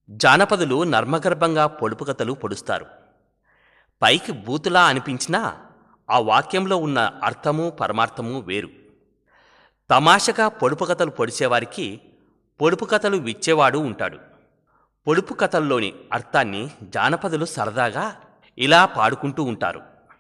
జానపదులు నర్మగర్భంగా పొడుపు కథలు పొడుస్తారు పైకి బూతులా అనిపించినా ఆ వాక్యంలో ఉన్న అర్థము పరమార్థము వేరు తమాషగా పొడుపు కథలు పొడిచేవారికి పొడుపు కథలు విచ్చేవాడు ఉంటాడు పొడుపు కథల్లోని అర్థాన్ని జానపదులు సరదాగా ఇలా పాడుకుంటూ ఉంటారు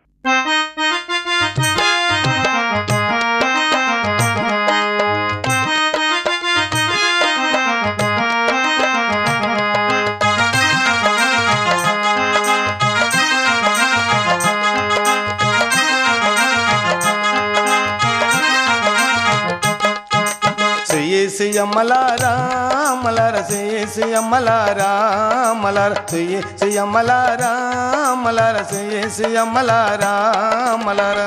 శ్రీయేసి అమ్మలారా మలర శ్రీయేసి అమ్మలారా మలర శ్రీయేసి అమ్మలారా మలర శ్రీయేసి అమ్మలారా మలర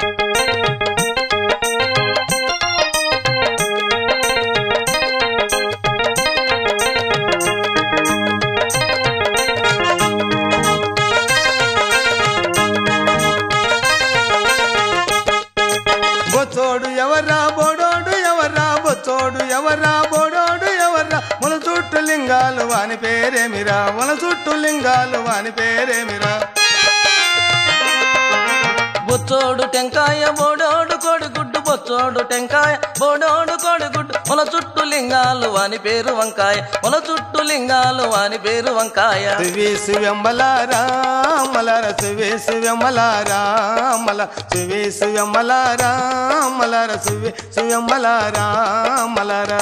బొచ్చోడు ఎవర్రా బోడోడు ఎవర్రా బొచ్చోడు ఎవర్రా బోడోడు ఎవర్రా మన చుట్టూ లింగాలు వాని పేరేమిరా మన చుట్టూ లింగాలు వాని పేరేమిరా బొచ్చోడు టెంకాయ బోడోడు కోడిగుడ్డు బొచ్చోడు టెంకాయ బోడోడు కోడిగుడ్డు మొల చుట్టూ లింగాలు వాని పేరు వంకాయ మొల చుట్టూ లింగాలు వాని పేరు వంకాయ శివి శివమ్మలారా మలర శివి శివమ్మలారా మల శివి శివమ్మలారా మలర శివి శివమ్మలారా మలరా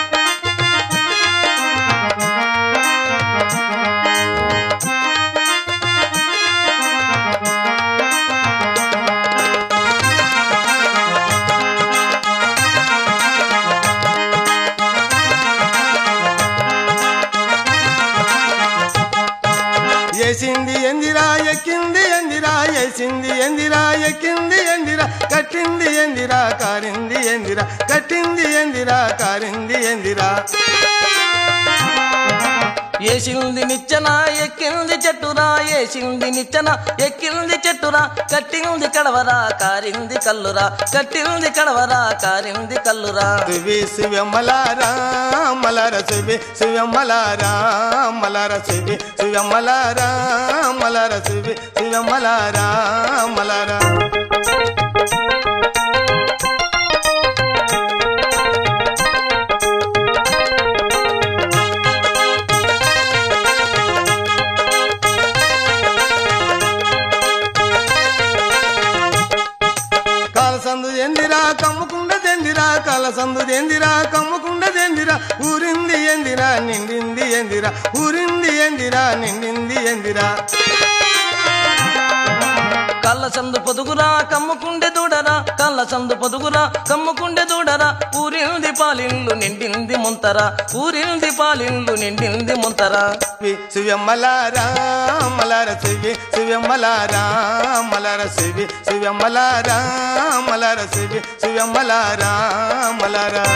ఏసింది ఎందిరా ఎక్కింది ఎందిరా ఏసింది ఎందిరా ఎక్కింది ఎందిరా కట్టింది ఎందిరా కారింది ఎందిరా కట్టింది ఎందిరా కారింది ఎందిరా ఏసింది నిచ్చెన ఎక్కింది చెట్టురా ఏసింది నిచ్చెన ఎక్కింది చెట్టురా కట్టింది కడవరా కారింది కల్లురా కట్టింది కడవరా కారింది కల్లురా శివి శివమ్మలారా మలర శివి శివమ్మలారా మలర శివి శివమ్మలారా మలర శివి శివమ్మలారా మలరా కాలసందు ఎందిరా కమ్ముకుండ దెందిరా కాలసందు దెందిరా కమ్ముకుండ దెందిరా ఊరింది ఎందిరా నిండింది ఎందిరా ఊరింది ఎందిరా నిండింది ఎందిరా కళ్ళ సందు పొదుగురా కమ్ముకుండే దూడరా కళ్ళ సందు పొదుగురా కమ్ముకుండే దూడరా ఊరింది పాలిండ్లు నిండింది ముంతరా ఊరింది పాలిండ్లు నిండింది ముంతరా శివి శివమ్మలారా మలర శివి శివమ్మలారా మలర శివి శివమ్మలారా మలర శివి శివమ్మలారా మలరా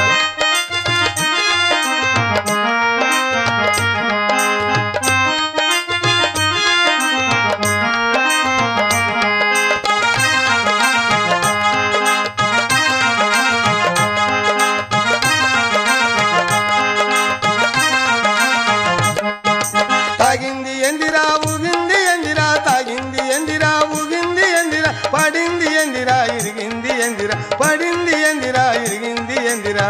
తాగింది ఎందిరా ఊగింది ఎందిరా తాగింది ఎందిరా ఊగింది ఎందిరా పడింది ఎందిరా ఇరిగింది ఎందిరా పడింది ఎందిరా ఇరిగింది ఎందిరా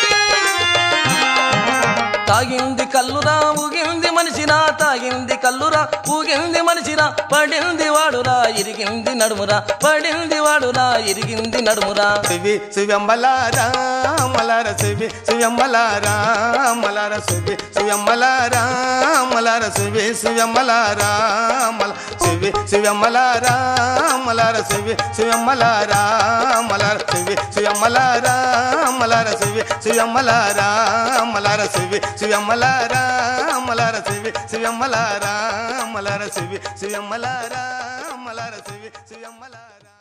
తాగింది కల్లురా ఊగింది మనిషిరా తాగింది కల్లురా ఊగింది మనిషిరా పడింది వాడురా ఇరిగింది నడుమురా పడింది వాడురా ఇరిగింది నడుమురా శివి శివమ్మలారా మలర శివి శివమ్మలారా మలర శివి శివమ్మలారా మలర శివి శివమ్మలారా మల శివి శివమ్మలారా మలర శివి శివమ్మలారా మలర శివి శివమ్మలారా మలర శివి శివమ్మలారా మలర శివి శివమ్మలారా మలర శివి శివమ్మలారా మలర శివి శివమ్మలారా మలర శివి శివమ్మలారా